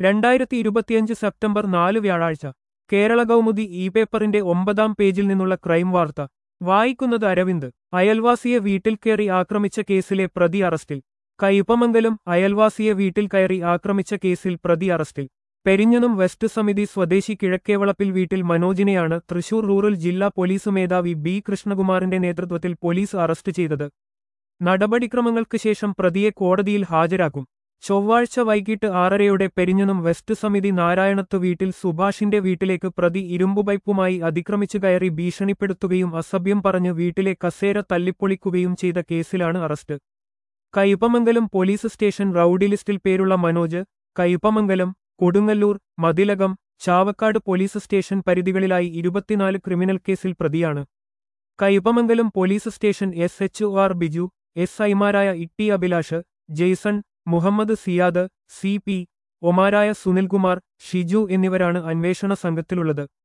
രണ്ടായിരത്തി ഇരുപത്തിയഞ്ച് സെപ്റ്റംബർ നാല് വ്യാഴാഴ്ച കേരള കൗമുദി ഇ പേപ്പറിന്റെ ഒമ്പതാം പേജിൽ നിന്നുള്ള ക്രൈം വാർത്ത വായിക്കുന്നത് അരവിന്ദ് അയൽവാസിയെ വീട്ടിൽ കയറി ആക്രമിച്ച കേസിലെ പ്രതി അറസ്റ്റിൽ കയ്പമംഗലം അയൽവാസിയെ വീട്ടിൽ കയറി ആക്രമിച്ച കേസിൽ പ്രതി അറസ്റ്റിൽ പെരിഞ്ഞനം വെസ്റ്റ് സമിതി സ്വദേശി കിഴക്കേവളപ്പിൽ വീട്ടിൽ മനോജിനെയാണ് തൃശൂർ റൂറൽ ജില്ലാ പോലീസ് മേധാവി ബി കൃഷ്ണകുമാറിന്റെ നേതൃത്വത്തിൽ പോലീസ് അറസ്റ്റ് ചെയ്തത് നടപടിക്രമങ്ങൾക്ക് ശേഷം പ്രതിയെ കോടതിയിൽ ഹാജരാക്കും ചൊവ്വാഴ്ച വൈകിട്ട് ആറരയോടെ പെരിഞ്ഞനം വെസ്റ്റ് സമിതി നാരായണത്ത് വീട്ടിൽ സുഭാഷിന്റെ വീട്ടിലേക്ക് പ്രതി ഇരുമ്പുപൈപ്പുമായി അതിക്രമിച്ചു കയറി ഭീഷണിപ്പെടുത്തുകയും അസഭ്യം പറഞ്ഞ് വീട്ടിലെ കസേര തല്ലിപ്പൊളിക്കുകയും ചെയ്ത കേസിലാണ് arrest Kaipamangalam police station rowdy ലിസ്റ്റിൽ പേരുള്ള മനോജ് കയ്പമംഗലം കൊടുങ്ങല്ലൂർ മതിലകം ചാവക്കാട് പോലീസ് സ്റ്റേഷൻ പരിധികളിലായി ഇരുപത്തിനാല് ക്രിമിനൽ കേസിൽ പ്രതിയാണ് Kaipamangalam police station S H R Biju S ഐമാരായ ഇട്ടി അഭിലാഷ് ജെയ്സൺ മുഹമ്മദ് സിയാദ് സി പി ഒമാരായ സുനിൽകുമാർ ഷിജു എന്നിവരാണ് അന്വേഷണ സംഘത്തിലുള്ളത്